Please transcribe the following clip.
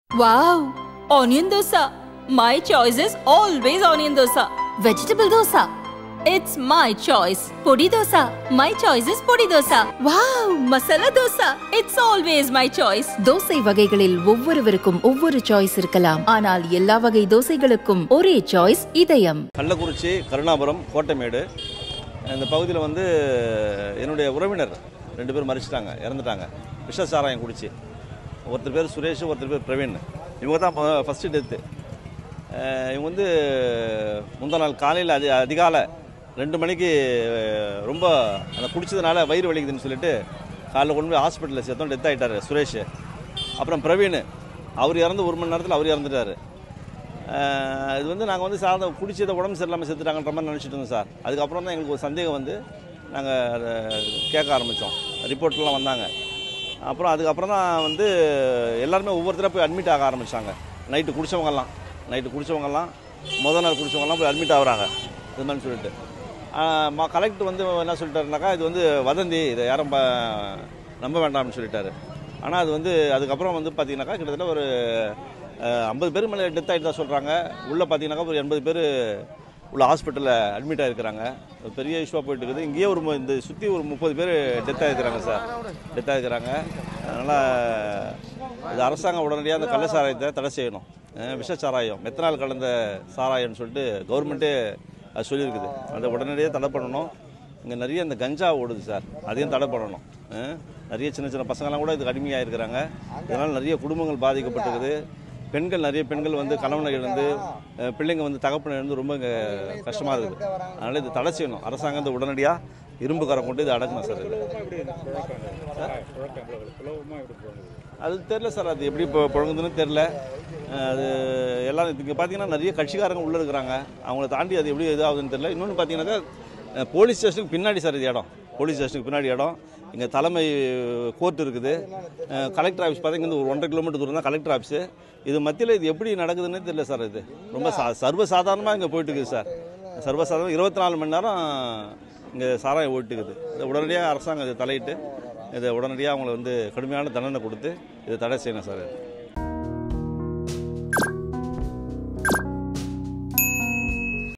Wow! Onion dosa. My choice is always onion dosa. Vegetable dosa. It's my choice. Podi dosa. My choice is podi dosa. Wow! Masala dosa. It's always my choice. Dosa வகைகளில் ஒவ்வொருவருக்கும் ஒவ்வொரு choice இருக்கலாம் ஆனால் எல்லா வகை தோசைகளுக்கும் ஒரே choice இதயம் கள்ளக்குறிச்சி கருணாபுரம் கோட்டைமேடு இந்த பகுதியில் வந்து என்னுடைய உறவினர் ரெண்டு பேர் மறிச்சிட்டாங்க இறந்துட்டாங்க விஷ சாராயம் குடிச்சு ஒருத்தர் பேர் சுரேஷ் ஒருத்தர் பேர் பிரவீன் இவங்க தான் ஃபஸ்ட்டு டெத்து இவங்க வந்து முந்தா நாள் காலையில் அதி அதிகாலை ரெண்டு மணிக்கு அஹ், ரொம்ப அந்த குடிச்சதுனால வயிறு வலிக்குதுன்னு சொல்லிட்டு காலைல கொண்டு போய் ஹாஸ்பிட்டலில் சேர்த்தோம் டெத் ஆகிட்டார் சுரேஷ் அப்புறம் பிரவீன் அவர் இறந்து ஒரு மணி நேரத்தில் அவர் இறந்துட்டார் ஆஹ் இது வந்து நாங்கள் வந்து சாதம் குடிச்சதை உடம்பு சரியில்லாமல் செத்துட்டாங்கன்ற மாதிரி நினச்சிட்டு இருந்தோம் சார் அதுக்கப்புறம் தான் எங்களுக்கு ஒரு சந்தேகம் வந்து நாங்கள் கேட்க ஆரம்பித்தோம் ரிப்போர்ட்லாம் வந்தாங்க அப்புறம் அதுக்கப்புறம் தான் வந்து எல்லாருமே ஒவ்வொருத்தராக போய் அட்மிட் ஆக ஆரம்பித்தாங்க நைட்டு குடித்தவங்கெல்லாம் நைட்டு குடித்தவங்கெல்லாம் முதல் நாள் குடித்தவங்கெல்லாம் போய் அட்மிட் ஆகுறாங்க இது மாதிரி சொல்லிட்டு கலெக்டர் வந்து என்ன சொல்லிட்டாருனாக்கா இது வந்து வதந்தி இதை யாரும் ப- நம்ப வேண்டாம்னு சொல்லிட்டாரு ஆனால் அது வந்து அதுக்கப்புறம் வந்து பார்த்தீங்கன்னாக்கா கிட்டத்தட்ட ஒரு ஐம்பது பேர் மேலே டெத் ஆகிட்டு தான் சொல்கிறாங்க உள்ளே பார்த்தீங்கன்னாக்கா ஒரு எண்பது பேர் உள்ள ஹாஸ்பிட்டலில் அட்மிட் ஆகிருக்கிறாங்க ஒரு பெரிய இஷ்யூவாக போயிட்டு இருக்குது இங்கேயே ஒரு மு- இந்த சுற்றி ஒரு முப்பது பேர் டெத் ஆகிருக்கிறாங்க சார் டெத் ஆகிருக்கிறாங்க அதனால் இது அரசாங்கம் உடனடியாக அந்த கள்ள சாராயத்தை தடை செய்யணும் அஹ் விஷ சாராயம் மெத்தனால் கலந்த சாராயம்னு சொல்லிட்டு கவர்மெண்ட்டே அது சொல்லியிருக்குது அதை உடனடியாக தடை பண்ணணும் இங்கே நிறைய இந்த கஞ்சா ஓடுது சார் அதையும் தடை பண்ணணும் அஹ் நிறைய சின்ன சின்ன பசங்களாம் கூட இதுக்கு அடிமையாக இருக்கிறாங்க இதனால் நிறைய குடும்பங்கள் பாதிக்கப்பட்டிருக்குது பெண்கள் நிறைய பெண்கள் வந்து கணவனை இழந்து அஹ் பிள்ளைங்க வந்து தகப்பனை இழந்து ரொம்ப இங்கே கஷ்டமாக இருக்குது அதனால் இது தடை செய்யணும் அரசாங்கம் இந்த உடனடியாக இரும்பு கரம் கொண்டு இதை அடக்கணும் சார் இது அது தெரில சார் அது எப்படி இப்போ புழங்குதுன்னு தெரில அது எல்லாம் இங்கே பார்த்தீங்கன்னா நிறைய கட்சிக்காரங்க உள்ளே இருக்கிறாங்க அவங்கள தாண்டி அது எப்படி இதாகுதுன்னு தெரில இன்னொன்று பார்த்தீங்கன்னாக்கா அஹ், போலீஸ் ஸ்டேஷனுக்கு பின்னாடி சார் இது இடம் போலீஸ் ஸ்டேஷனுக்கு பின்னாடி இடம் இங்கே தலைமை கோர்ட் இருக்குது அஹ், கலெக்டர் ஆஃபீஸ் பார்த்தீங்கன்னா ஒரு ஒன்றரை கிலோமீட்டர் தூரம் தான் கலெக்டர் ஆஃபீஸு இது மத்தியில் இது எப்படி நடக்குதுன்னு தெரியல சார் இது ரொம்ப சா சர்வசாதாரணமாக இங்கே போயிட்டு இருக்குது சார் சர்வசாதாரணம் இருபத்தி நாலு மணி நேரம் இங்கே சாராயம் ஓடிட்டு இருக்குது இதை உடனடியாக அரசாங்கம் இதை தலையிட்டு இதை உடனடியாக அவங்களை வந்து கடுமையான தண்டனை கொடுத்து இதை தடை செய்யணும் சார்